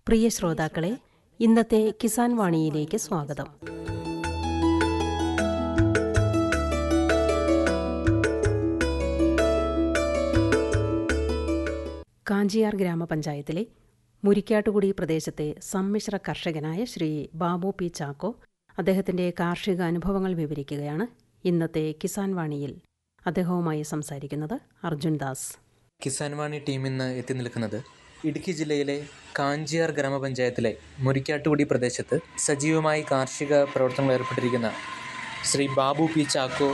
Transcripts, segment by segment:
പ്രിയ ശ്രോതാക്കളെ ഇന്നത്തെ കിസാൻ വാണിയിലേക്ക് സ്വാഗതം കാഞ്ചിയാർ ഗ്രാമപഞ്ചായത്തിലെ മുരിക്കാട്ടുകുടി പ്രദേശത്തെ സമ്മിശ്ര കർഷകനായ ശ്രീ ബാബു പി ചാക്കോ അദ്ദേഹത്തിന്റെ കാർഷിക അനുഭവങ്ങൾ വിവരിക്കുകയാണ് ഇന്നത്തെ കിസാൻ വാണിയിൽ അദ്ദേഹവുമായി സംസാരിക്കുന്നത് അർജുൻ ദാസ് കിസാൻ വാണി ടീം ഇന്ന് എത്തി നിൽക്കുന്നത് ഇടുക്കി ജില്ലയിലെ കാഞ്ചിയാർ ഗ്രാമപഞ്ചായത്തിലെ മുരിക്കാട്ടുകുടി പ്രദേശത്ത് സജീവമായി കാർഷിക പ്രവർത്തനങ്ങൾ ഏർപ്പെട്ടിരിക്കുന്ന ശ്രീ ബാബു പി ചാക്കോ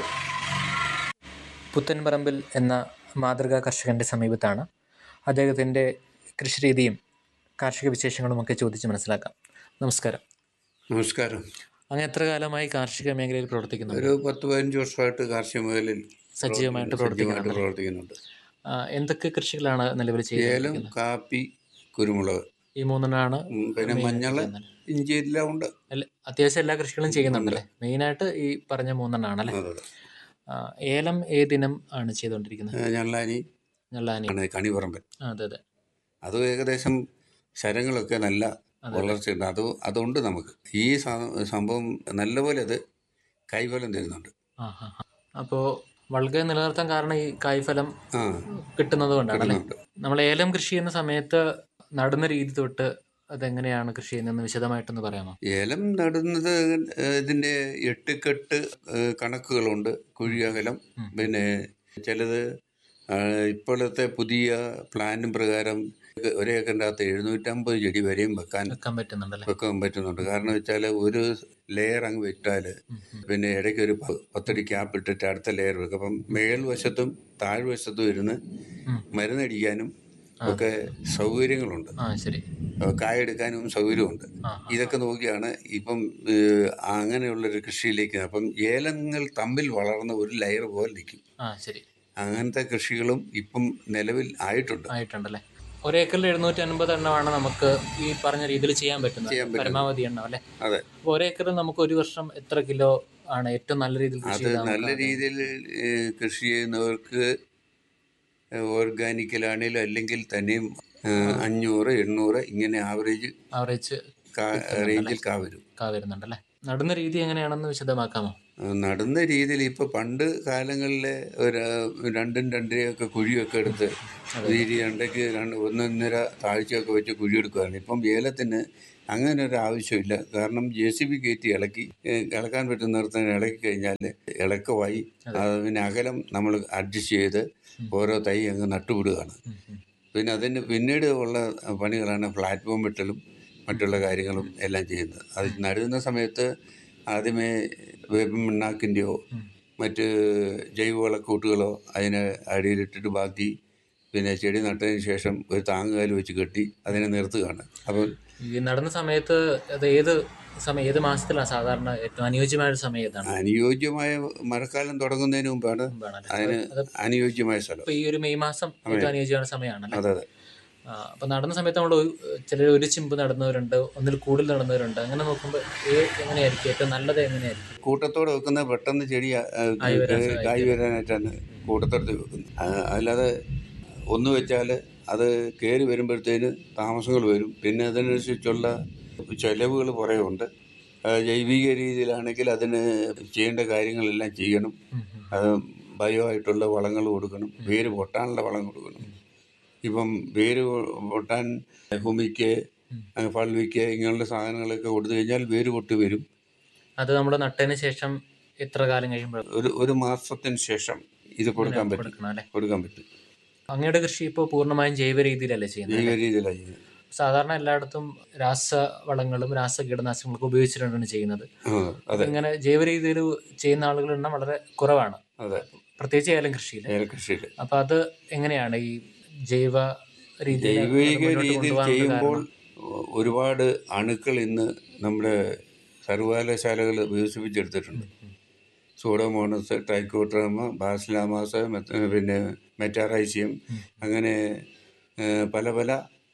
പുത്തൻപറമ്പിൽ എന്ന മാതൃകാ കർഷകൻ്റെ സമീപത്താണ് അദ്ദേഹത്തിൻ്റെ കൃഷിരീതിയും കാർഷിക വിശേഷങ്ങളും ഒക്കെ ചോദിച്ച് മനസ്സിലാക്കാം നമസ്കാരം നമസ്കാരം അങ്ങ് എത്ര കാലമായി കാർഷിക മേഖലയിൽ പ്രവർത്തിക്കുന്നു ഒരു പത്ത് പതിനഞ്ച് വർഷമായിട്ട് കാർഷിക മേഖലയിൽ സജീവമായിട്ട് സജീവമായിട്ട് പ്രവർത്തിക്കുന്നുണ്ട് പ്രവർത്തിക്കുന്നുണ്ട് ആ, എന്തൊക്കെ കൃഷികളാണ് നിലവിൽ ഏലം ചെയ്യുന്നത് കാപ്പി കുരുമുളക് ഈ മൂന്നെണ്ണമാണ് ഉം, പിന്നെ main ആയിട്ട് മഞ്ഞള് ചെയ്യുന്നത്. ഇഞ്ചി എല്ലാം ഉണ്ട് അല്ല അത്യാവശ്യം എല്ലാ കൃഷികളും ചെയ്യുന്നുണ്ടല്ലേ മെയിനായിട്ട് ഈ പറഞ്ഞ മൂന്നെണ്ണാണല്ലേ അതെ, അതെ. ആ, ഏലം ഏതിനം ആണ് ചെയ്തുകൊണ്ടിരിക്കുന്നത് ഏ, ഞള്ളാനി ഞള്ളാനി ആണ് കണിപറമ്പൻ ആ, അതെ അതെ അത് ഏകദേശം ശരങ്ങളൊക്കെ നല്ല അതെ. വളർച്ചയുണ്ട് അത് അതുകൊണ്ട് നമുക്ക് ഈ സ- സംഭവം നല്ലപോലെ അത് കൈഫലം തരുന്നുണ്ട് ആ ആ ആ. അപ്പോൾ വളരെ നിലനിർത്താൻ കാരണം ഈ കായ്ഫലം ആ കിട്ടുന്നത് കൊണ്ടാണല്ലേ കിട്ടുന്നുണ്ട് നമ്മൾ ഏലം കൃഷി ചെയ്യുന്ന സമയത്ത് നടുന്ന രീതി തൊട്ട് അതെങ്ങനെയാണ് കൃഷി ചെയ്യുന്നതെന്ന് വിശദമായിട്ടൊന്ന് പറയാമോ ഏലം നടുന്നത് ഇതിൻ്റെ എട്ടുകെട്ട് ഏഹ്, കണക്കുകളുണ്ട് കുഴിയകലം ഉം. പിന്നെ ചിലത് ആ, ഇപ്പോഴത്തെ പുതിയ പ്ലാനും പ്രകാരം ഒരേക്കറിൻ്റെ അകത്ത് എഴുന്നൂറ്റമ്പത് ചെടി വരെയും വെക്കാൻ വെക്കാൻ പറ്റുന്നുണ്ടല്ലേ വെക്കാൻ പറ്റുന്നുണ്ട് കാരണം വെച്ചാൽ ഒരു ലെയർ അങ്ങ് വിട്ടാൽ ഉം, ഉം. പിന്നെ ഇടയ്ക്ക് ഒരു പ- പത്തടി ക്യാപ്പ് ഇട്ടിട്ട് അടുത്ത ലെയർ വെക്കും അപ്പം മേൽവശത്തും താഴ്വശത്തും ഇരുന്ന് ഉം. മരുന്നടിക്കാനും ഒക്കെ സൗകര്യങ്ങളുണ്ട് ആ ശരി കായെടുക്കാനും സൗകര്യമുണ്ട് ആ ആ. ഇതൊക്കെ നോക്കിയാണ് ഇപ്പം ഏഹ്, അങ്ങനെയുള്ളൊരു കൃഷിയിലേക്ക് അപ്പം ഏലങ്ങൾ തമ്മിൽ വളർന്ന ഒരു ലെയർ പോലെ നിൽക്കും ആ ശരി അങ്ങനത്തെ കൃഷികളും ഇപ്പം നിലവിൽ ആയിട്ടുണ്ട് ആയിട്ടുണ്ടല്ലേ ഒരേക്കറിൽ എഴുന്നൂറ്റി അൻപത് എണ്ണമാണ് നമുക്ക് ഈ പറഞ്ഞ രീതിയിൽ ചെയ്യാൻ പറ്റുന്നത് ചെയ്യാൻ പറ്റുന്നത്. പരമാവധി എണ്ണം അല്ലേ അതെ അപ്പോൾ ഒരേക്കറിൽ നമുക്ക് ഒരു വർഷം എത്ര കിലോ ആണ് ഏറ്റവും നല്ല രീതിയിൽ കൃഷി അത് ചെയ്താൽ നല്ല നമുക്ക് രീതിയിൽ ഏഹ്, കൃഷി ചെയ്യുന്നവർക്ക് ഓർഗാനിക്കലാണെങ്കിലും അല്ലെങ്കിൽ തന്നെയും ഏഹ്, അഞ്ഞൂറ് എണ്ണൂറ് ഇങ്ങനെ ആവറേജ് ആവറേജ് റേഞ്ചിൽ കാ വരും കാ വരുന്നുണ്ടല്ലേ നടുന്ന രീതി എങ്ങനെയാണെന്ന് വിശദമാക്കാമോ നടുന്ന രീതിയിൽ ഇപ്പോൾ പണ്ട് കാലങ്ങളിലെ ഒരു രണ്ടും രണ്ടരയൊക്കെ കുഴിയൊക്കെ എടുത്ത് രീതി രണ്ടയ്ക്ക് രണ്ട് ഒന്നൊന്നര താഴ്ചയൊക്കെ വെച്ച് കുഴിയെടുക്കുകയാണ് ഇപ്പം ഏലത്തിന് അങ്ങനെ ഒരു ആവശ്യമില്ല കാരണം ജെ സി ബി കയറ്റി ഇളക്കി ഏഹ്, ഇളക്കാൻ പറ്റുന്നിടത്ത് ഇളക്കി കഴിഞ്ഞാൽ ഇളക്കമായി അത് പിന്നെ അകലം നമ്മൾ അഡ്ജസ്റ്റ് ചെയ്ത് ഓരോ തൈ അങ്ങ് നട്ടുവിടുകയാണ് ഉം, ഉം. പിന്നെ അതിന് പിന്നീട് ഉള്ള പണികളാണ് പ്ലാറ്റ്ഫോം വെട്ടലും മറ്റുള്ള കാര്യങ്ങളും എല്ലാം ചെയ്യുന്നത് അത് നടുന്ന സമയത്ത് ആദ്യമേ വേപ്പിൻ പിണ്ണാക്കിൻ്റെയോ മറ്റ് ജൈവവളക്കൂട്ടുകളോ അതിന് അടിയിലിട്ടിട്ട് ബാക്കി പിന്നെ ചെടി നട്ടതിന് ശേഷം ഒരു താങ്ങുകാൽ വെച്ച് കെട്ടി അതിനെ നിർത്തുകയാണ് അപ്പോൾ ഈ നടുന്ന സമയത്ത് അത് ഏത് സമയം ഏത് മാസത്തിലാണ് സാധാരണ ഏറ്റവും അനുയോജ്യമായ ഒരു സമയം ഏതാണ് അനുയോജ്യമായ മഴക്കാലം തുടങ്ങുന്നതിന് മുമ്പാണ് മുമ്പാണല്ലേ? അതിന് അത് അനുയോജ്യമായ സ്ഥലം ഇപ്പൊ ഈ ഒരു മെയ് മാസം ഏറ്റവും അനുയോജ്യമായ സമയമാണല്ലേ അതെ അതെ ആ, അപ്പൊ നടുന്ന സമയത്ത് നമ്മൾ ചിലർ ഒരു ചിമ്പ് നടുന്നവരുണ്ട് ഒന്നിൽ കൂടുതൽ നടുന്നവരുണ്ട് അങ്ങനെ നോക്കുമ്പോൾ ഏ എങ്ങനെയായിരിക്കും ഏറ്റവും നല്ലത് എങ്ങനെയായിരിക്കും കൂട്ടത്തോടെ വെക്കുന്ന പെട്ടെന്ന് ചെടി ആ, ആയി വരാൻ ഏ, കായ് വരാനായിട്ടാണ് കൂട്ടത്തോടത്ത് വെക്കുന്നത് ആ, അല്ലാതെ ഒന്ന് വെച്ചാൽ അത് കയറി വരുമ്പോഴത്തേന് താമസങ്ങൾ വരും പിന്നെ അതിനനുസരിച്ചുള്ള ചിലവുകൾ കുറേ ഉണ്ട് ആ, ജൈവിക രീതിയിലാണെങ്കിൽ അതിന് ചെയ്യേണ്ട കാര്യങ്ങളെല്ലാം ചെയ്യണം ഉം, ഉം. അത് ബയോ ആയിട്ടുള്ള വളങ്ങൾ കൊടുക്കണം വേര് പൊട്ടാനുള്ള വളം കൊടുക്കണം ഇപ്പം വേര് പൊട്ടാൻ ഹുമിക്ക് ഫൾവിക്ക് ഇങ്ങനെയുള്ള സാധനങ്ങളൊക്കെ കൊടുത്തു കഴിഞ്ഞാൽ വേര് പൊട്ടി വരും അത് നമ്മൾ നട്ടതിന് ശേഷം എത്ര കാലം കഴിയുമ്പോൾ ഒരു ഒരു മാസത്തിന് ശേഷം ഇത് കൊടുക്കാൻ പറ്റും കൊടുക്കണം അല്ലേ കൊടുക്കാൻ പറ്റും അങ്ങയുടെ കൃഷി ഇപ്പോൾ പൂർണ്ണമായും ജൈവ രീതിയിലല്ലേ ചെയ്യുന്നത് ജൈവ രീതിയിലാണ് ചെയ്യുന്നത് സാധാരണ എല്ലായിടത്തും രാസവളങ്ങളും രാസ കീടനാശിനികളൊക്കെ ഉപയോഗിച്ചിട്ടാണ് ചെയ്യുന്നത് ആ, അതെ ഇങ്ങനെ ജൈവ രീതിയിൽ ചെയ്യുന്ന ആളുകളുടെ എണ്ണം വളരെ കുറവാണ് അതെ പ്രത്യേകിച്ച് ഏലം കൃഷിയിൽ ഏലകൃഷിയിൽ അപ്പൊ അത് എങ്ങനെയാണ് ഈ ജൈവ രീതിയിൽ അത് ജൈവിക മുന്നോട്ട് രീതിയിൽ കൊണ്ടുപോകാനുള്ള ചെയ്യുമ്പോൾ കാരണം? ഒരുപാട് അണുക്കൾ ഇന്ന് നമ്മുടെ സർവകലാശാലകൾ വികസിപ്പിച്ചെടുത്തിട്ടുണ്ട് സൂഡോമോണസ് ടൈക്കോട്രാമ ബാസിലാമാസ് മെത്ത- പിന്നെ മെറ്റാറൈസിയം അങ്ങനെ ആ, പല പല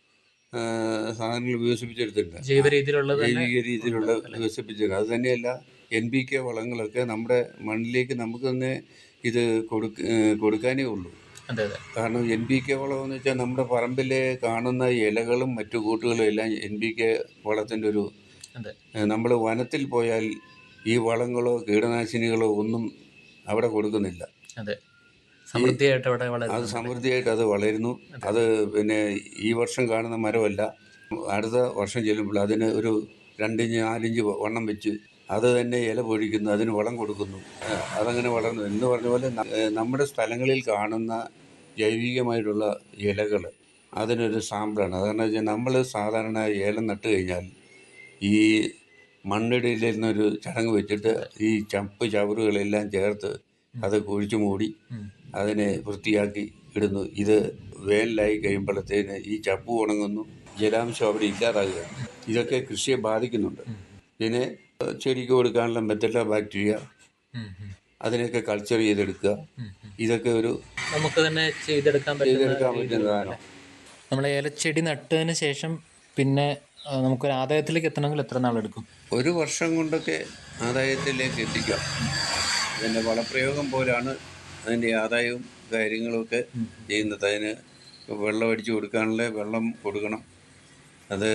ആ, സാധനങ്ങൾ വികസിപ്പിച്ചെടുത്തിട്ടുണ്ട് ജൈവ രീതിയിലുള്ളത് തന്നെ ജൈവിക രീതിയിലുള്ള വികസിപ്പിച്ചത് അത് തന്നെയല്ല എൻ പി കെ വളങ്ങളൊക്കെ നമ്മുടെ മണ്ണിലേക്ക് നമുക്ക് തന്നെ ഇത് കൊടുക്ക ഏഹ് കൊടുക്കാനേ ഉള്ളൂ അതെ അതെ കാരണം എൻ പി കെ വളം എന്ന് വെച്ചാൽ നമ്മുടെ പറമ്പിലെ കാണുന്ന ഇലകളും മറ്റു കൂട്ടുകളും എല്ലാം എൻ പി കെ വളത്തിൻ്റെ ഒരു അതെ നമ്മൾ വനത്തിൽ പോയാൽ ഈ വളങ്ങളോ കീടനാശിനികളോ ഒന്നും അവിടെ കൊടുക്കുന്നില്ല അതെ സമൃദ്ധിയായിട്ട് അവിടെ വളരെ അത് സമൃദ്ധിയായിട്ട് അത് വളരുന്നു അത് പിന്നെ ഈ വർഷം കാണുന്ന മരമല്ല അടുത്ത വർഷം ചെല്ലുമ്പോൾ അതിന് ഒരു രണ്ടിഞ്ച് നാലിഞ്ച് വണ്ണം വെച്ച് അത് തന്നെ ഇല പൊഴിക്കുന്നു അതിന് വളം കൊടുക്കുന്നു ആ, അതങ്ങനെ വളർന്നു എന്ന് പറഞ്ഞ പോലെ ന- ഏ, നമ്മുടെ സ്ഥലങ്ങളിൽ കാണുന്ന ജൈവികമായിട്ടുള്ള ഇലകൾ അതിനൊരു സാമ്പിളാണ് അതെന്ന് വെച്ചാൽ നമ്മൾ സാധാരണ ഏലം നട്ട് കഴിഞ്ഞാൽ ഈ മണ്ണിടയിൽ നിന്നൊരു ചടങ്ങ് വെച്ചിട്ട് ഈ ചപ്പ് ചവറുകളെല്ലാം ചേർത്ത് അത് കുഴിച്ചു മൂടി ഉം. അതിനെ വൃത്തിയാക്കി ഇടുന്നു ഇത് വേനലായി കഴിയുമ്പോഴത്തേന് ഈ ചപ്പ് ഉണങ്ങുന്നു ജലാംശം അവിടെ ഇല്ലാതാകുകയാണ് ഇതൊക്കെ കൃഷിയെ ബാധിക്കുന്നുണ്ട് പിന്നെ ഏഹ്, ചെടിക്ക് കൊടുക്കാനുള്ള മെത്തല്ല ബാക്ടീരിയ ഉം, ഉം, അതിനെയൊക്കെ കൾച്ചർ ചെയ്തെടുക്കുക ഉം, ഉം. ഇതൊക്കെ ഒരു നമുക്ക് തന്നെ ചെയ്തെടുക്കാൻ ചെയ്തെടുക്കാൻ പറ്റുന്ന പറ്റുന്നതാണ് നമ്മൾ ഏലച്ചെടി നട്ടതിന് ശേഷം പിന്നെ ആ, നമുക്കൊരു ആദായത്തിലേക്ക് എത്തണമെങ്കിൽ എത്ര നാളെടുക്കും ഒരു വർഷം കൊണ്ടൊക്കെ ആദായത്തിലേക്ക് എത്തിക്കാം അതിൻ്റെ വളപ്രയോഗം പോലാണ് അതിൻ്റെ ആദായവും കാര്യങ്ങളുമൊക്കെ ചെയ്യുന്നത് അതിന് വെള്ളം അടിച്ചു കൊടുക്കാനുള്ള വെള്ളം കൊടുക്കണം അത്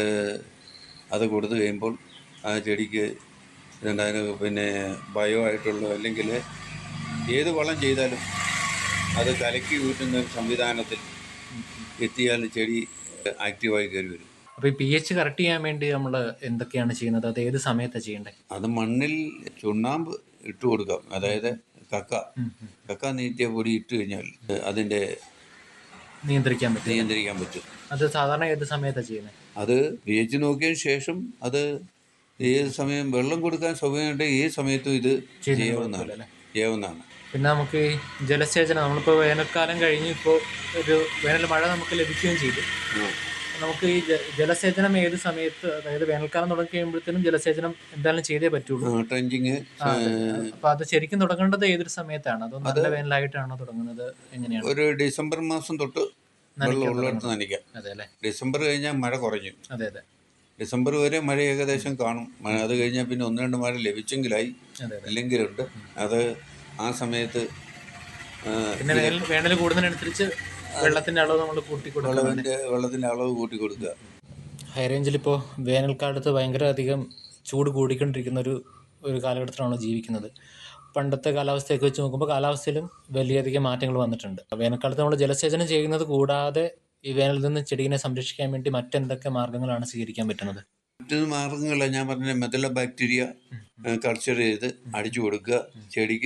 അത് കൊടുത്തു കഴിയുമ്പോൾ ആ ചെടിക്ക് ഇതുണ്ട് അതിന് പിന്നെ ബയോ ആയിട്ടുള്ള അല്ലെങ്കിൽ ഏത് വളം ചെയ്താലും അത് കലക്കി ഊറ്റുന്ന ഒരു സംവിധാനത്തിൽ എത്തിയാൽ ചെടി ആക്റ്റീവായി കയറി വരും അപ്പോൾ ഈ പി എച്ച് കറക്റ്റ് ചെയ്യാൻ വേണ്ടി നമ്മൾ എന്തൊക്കെയാണ് ചെയ്യുന്നത് അത് ഏത് സമയത്താണ് ചെയ്യേണ്ടത് അത് മണ്ണിൽ ചുണ്ണാമ്പ് ഇട്ട് കൊടുക്കാം അതായത് കക്ക കക്ക നീട്ടിയ പൊടി ഇട്ട് കഴിഞ്ഞാൽ അതിൻ്റെ നിയന്ത്രിക്കാൻ പറ്റും നിയന്ത്രിക്കാൻ പറ്റും അത് സാധാരണ ഏത് സമയത്താണ് ചെയ്യുന്നത് അത് പി എച്ച് നോക്കിയതിന് ശേഷം അത് ഏത് സമയം വെള്ളം കൊടുക്കാൻ സൗകര്യമുണ്ട് ഏത് സമയത്തും ഇത് ചെയ്യാവുന്നതാണ് ചെയ്യാവുന്നതാണ് പിന്നെ നമുക്ക് ഈ ജലസേചനം നമ്മളിപ്പോൾ വേനൽക്കാലം കഴിഞ്ഞ് ഇപ്പോൾ ഒരു വേനൽ മഴ നമുക്ക് ലഭിക്കുകയും ചെയ്തു ആ. നമുക്ക് ഈ ജ- ജലസേചനം ഏത് സമയത്ത് അതായത് വേനൽക്കാലം തുടങ്ങി കഴിയുമ്പോഴത്തേനും ജലസേചനം എന്തായാലും ചെയ്തേ പറ്റുള്ളൂ ആ, ട്രെഞ്ചിങ് ആ, അതെ. അപ്പൊ അത് ശരിക്കും തുടങ്ങേണ്ടത് ഏതൊരു സമയത്താണ് അതോ നല്ല വേനലായിട്ടാണോ തുടങ്ങുന്നത് എങ്ങനെയാണ് ഒരു ഡിസംബർ മാസം തൊട്ട് വെള്ളം ഉള്ളിടത്ത് നനയ്ക്കാം അതെ അല്ലേ ഡിസംബർ കഴിഞ്ഞാൽ മഴ കുറഞ്ഞു അതെ അതെ ഡിസംബർ വരെ മഴ ഏകദേശം കാണും മഴ അത് കഴിഞ്ഞാൽ പിന്നെ ഒന്ന് രണ്ട് മഴ ലഭിച്ചെങ്കിലായി അതെ അതെ ഇല്ലെങ്കിലുണ്ട് അത് ആ സമയത്ത് ആ, പിന്നെ വേനൽ വേനൽ കൂടുന്നതിനനുസരിച്ച് വെള്ളത്തിന്റെ അളവ് നമ്മൾ കൂട്ടി കൊടുക്കണം വെള്ളത്തിൻ്റെ വെള്ളത്തിൻ്റെ അളവ് കൂട്ടി കൊടുക്കുക ഹൈ റേഞ്ചിൽ ഇപ്പോൾ വേനൽക്കാലത്ത് ഭയങ്കര അധികം ചൂട് കൂടിക്കൊണ്ടിരിക്കുന്ന ഒരു ഒരു കാലഘട്ടത്തിലാണ് ജീവിക്കുന്നത് പണ്ടത്തെ കാലാവസ്ഥയൊക്കെ വെച്ച് നോക്കുമ്പോൾ കാലാവസ്ഥയിലും വലിയധികം മാറ്റങ്ങൾ വന്നിട്ടുണ്ട് വേനൽക്കാലത്ത് നമ്മൾ ജലസേചനം ചെയ്യുന്നത് കൂടാതെ ഈ വേനലിൽ നിന്ന് ചെടീനെ സംരക്ഷിക്കാൻ വേണ്ടി മറ്റെന്തൊക്കെ മാർഗങ്ങളാണ് സ്വീകരിക്കാൻ പറ്റുന്നത് മറ്റൊരു മാർഗങ്ങളല്ല ഞാൻ പറഞ്ഞ മെത്തല ബാക്ടീരിയ കൾച്ചർ ചെയ്ത് അടിച്ചു കൊടുക്കുക ചെടിക്ക്